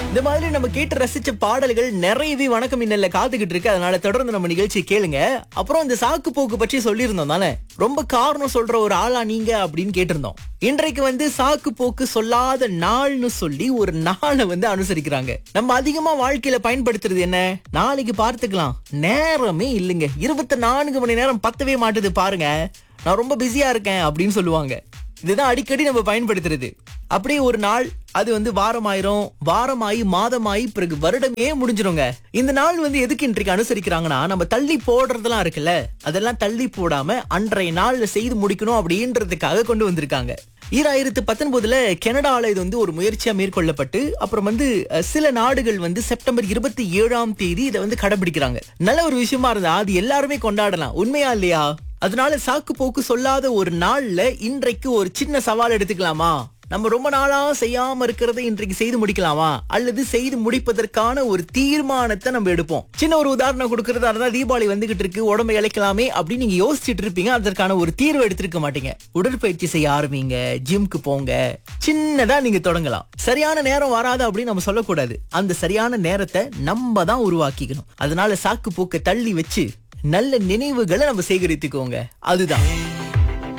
இந்த மாதிரி நம்ம கேட்டு ரசிச்ச பாடல்கள் நிறையவே வணக்கம் இன்னல்ல காத்துக்கிட்டு இருக்கு அதனால தொடர்ந்து நம்ம நிகழ்ச்சி கேளுங்க அப்புறம் இந்த சாக்கு போக்கு பற்றி சொல்லியிருந்தோம் தானே ரொம்ப காரணம் சொல்ற ஒரு ஆளா நீங்க அப்படின்னு கேட்டிருந்தோம் இன்றைக்கு வந்து சாக்கு போக்கு சொல்லாத நாள்னு சொல்லி ஒரு நாளை வந்து அனுசரிக்கிறாங்க நம்ம அதிகமா வாழ்க்கையில பயன்படுத்துறது என்ன நாளைக்கு பார்த்துக்கலாம் நேரமே இல்லைங்க இருபத்தி நான்கு மணி நேரம் பத்தவே மாட்டுது பாருங்க நான் ரொம்ப பிஸியா இருக்கேன் அப்படின்னு சொல்லுவாங்க இதுதான் அடிக்கடி நம்ம பயன்படுத்துறது அப்படியே ஒரு நாள் அது வந்து வாரமாயிரும் வாரமாயி மாதமாயி பிறகு வருடமே முடிஞ்சிருங்க இந்த நாள் வந்து எதுக்கு இன்றைக்கு அனுசரிக்கிறாங்கன்னா நம்ம தள்ளி போடுறதெல்லாம் இருக்குல்ல அதெல்லாம் தள்ளி போடாம அன்றைய நாள்ல செய்து முடிக்கணும் அப்படின்றதுக்காக கொண்டு வந்திருக்காங்க ஈராயிரத்து பத்தொன்பதுல கனடால இது வந்து ஒரு முயற்சியா மேற்கொள்ளப்பட்டு அப்புறம் வந்து அஹ், சில நாடுகள் வந்து செப்டம்பர் இருபத்தி ஏழாம் தேதி இதை வந்து கடைபிடிக்கிறாங்க நல்ல ஒரு விஷயமா இருந்தா அது எல்லாருமே கொண்டாடலாம் உண்மையா இல்லையா அதனால சாக்கு போக்கு சொல்லாத ஒரு நாள்ல இன்றைக்கு ஒரு சின்ன சவால் எடுத்துக்கலாமா நம்ம ரொம்ப நாளா செய்யாம இருக்கிறதை இன்றைக்கு செய்து முடிக்கலாமா அல்லது செய்து முடிப்பதற்கான ஒரு தீர்மானத்தை நம்ம எடுப்போம் சின்ன ஒரு உதாரணம் கொடுக்கறதா இருந்தா தீபாவளி வந்துகிட்டு இருக்கு உடம்பை இழைக்கலாமே அப்படின்னு நீங்க யோசிச்சுட்டு இருப்பீங்க அதற்கான ஒரு தீர்வு எடுத்திருக்க மாட்டீங்க உடற்பயிற்சி செய்ய ஆரம்பிங்க ஜிம்க்கு போங்க சின்னதா நீங்க தொடங்கலாம் சரியான நேரம் வராது அப்படின்னு நம்ம சொல்லக்கூடாது அந்த சரியான நேரத்தை நம்ம தான் உருவாக்கிக்கணும் அதனால சாக்கு போக்க தள்ளி வச்சு நல்ல நினைவுகளை நம்ம சேகரித்துக்கோங்க அதுதான்